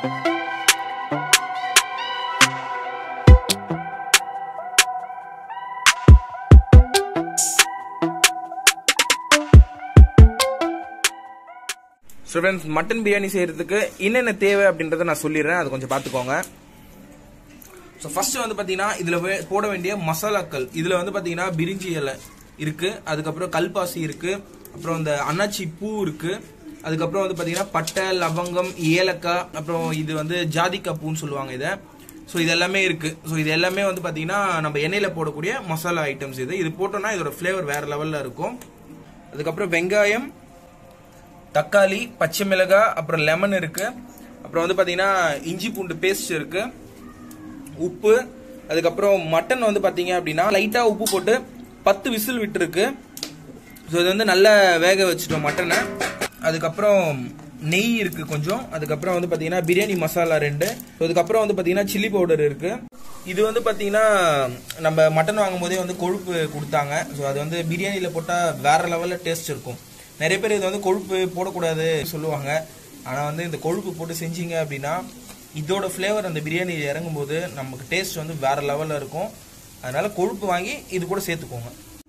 So friends mutton biryani செய்யறதுக்கு என்னென்ன தேவை அப்படின்றத நான் சொல்லிடுறேன் அது கொஞ்சம் பார்த்துக்கோங்க ஸோ ஃபர்ஸ்ட் வந்து பார்த்தீங்கன்னா இதில் போட வேண்டிய மசாலாக்கள் இதில் வந்து பார்த்தீங்கன்னா பிரிஞ்சி இலை இருக்கு அதுக்கப்புறம் கல்பாசி இருக்கு அப்புறம் இந்த அன்னாச்சி பூ இருக்கு அதுக்கப்புறம் வந்து பார்த்தீங்கன்னா பட்டை லவங்கம் ஏலக்காய் அப்புறம் இது வந்து ஜாதிக்காய் பூன்னு சொல்லுவாங்க இதை ஸோ இது எல்லாமே இருக்கு ஸோ இது எல்லாமே வந்து பார்த்தீங்கன்னா நம்ம எண்ணெயில் போடக்கூடிய மசாலா ஐட்டம்ஸ் இது இது போட்டோம்னா இதோட ஃப்ளேவர் வேற லெவலில் இருக்கும் அதுக்கப்புறம் வெங்காயம் தக்காளி பச்சை மிளகாய் அப்புறம் லெமன் இருக்கு அப்புறம் வந்து பாத்தீங்கன்னா இஞ்சி பூண்டு பேஸ்ட் இருக்கு உப்பு அதுக்கப்புறம் மட்டன் வந்து பாத்தீங்க அப்படின்னா லைட்டா உப்பு போட்டு பத்து விசில் விட்டுருக்கு ஸோ இது வந்து நல்லா வேக வச்சுட்டோம் மட்டனை அதுக்கப்புறம் நெய் இருக்கு கொஞ்சம் அதுக்கப்புறம் வந்து பாத்தீங்கன்னா பிரியாணி மசாலா ரெண்டு ஸோ அதுக்கப்புறம் வந்து பாத்தீங்கன்னா சில்லி பவுடர் இருக்கு இது வந்து பாத்தீங்கன்னா நம்ம மட்டன் வாங்கும் போதே வந்து கொழுப்பு கொடுத்தாங்க ஸோ அது வந்து பிரியாணியில போட்டா வேற லெவல்ல டேஸ்ட் இருக்கும் நிறைய பேர் இது வந்து கொழுப்பு போடக்கூடாது சொல்லுவாங்க ஆனா வந்து இந்த கொழுப்பு போட்டு செஞ்சீங்க அப்படின்னா இதோட ஃப்ளேவர் அந்த பிரியாணியில் இறங்கும் போது நமக்கு டேஸ்ட் வந்து வேற லெவல்ல இருக்கும் அதனால கொழுப்பு வாங்கி இது கூட சேர்த்துக்கோங்க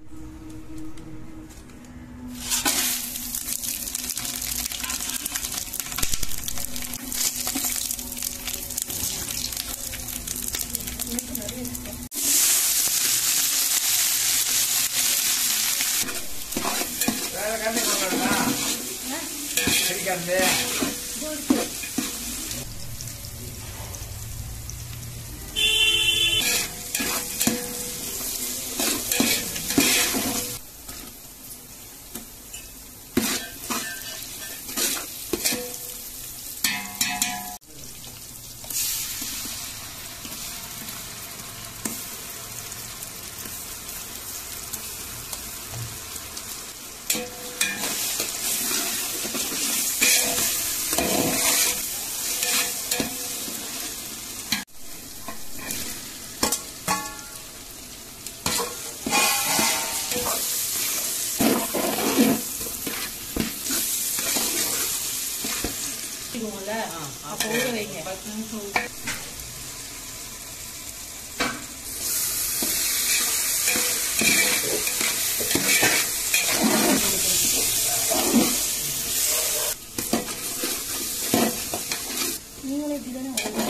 அப்போ ஊற வைங்க பத்து நிமிஷம் ஊற- நீங்களே இப்படி தானே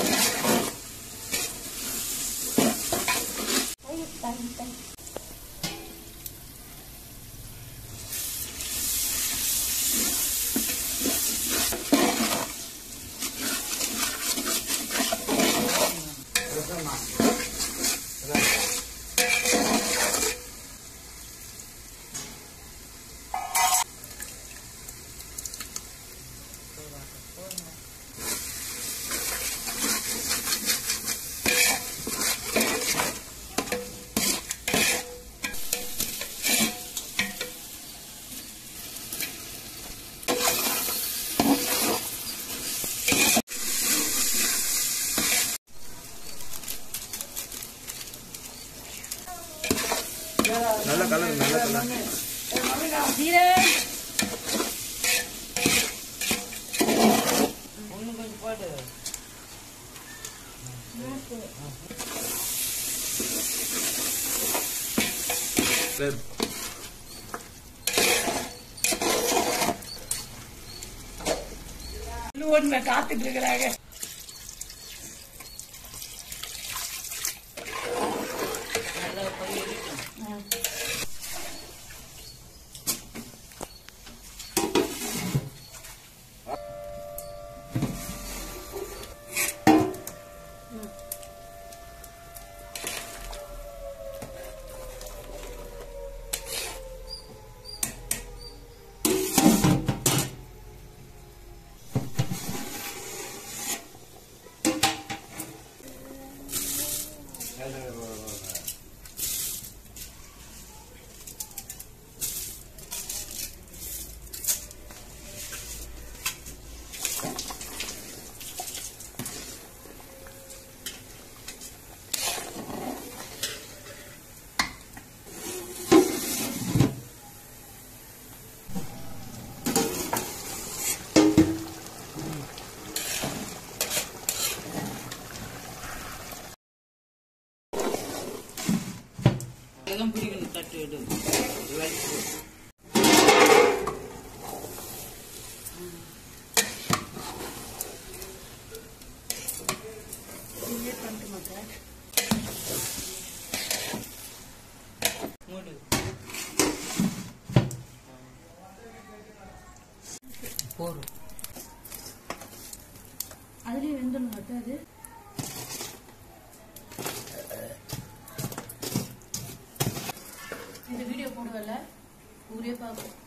நல்ல கலர் நல்ல கலர் இன்னும் கொஞ்சம் போடு சரி ஒன்று காத்துட்டு இருக்கிறாங்க நல்லா போய் இருக்கட்டும். போட்டேன் மூடு போதும் அதுலயே வெந்துடும் அது அது இந்த வீடியோ போடுவல ஊரே பார்க்கும்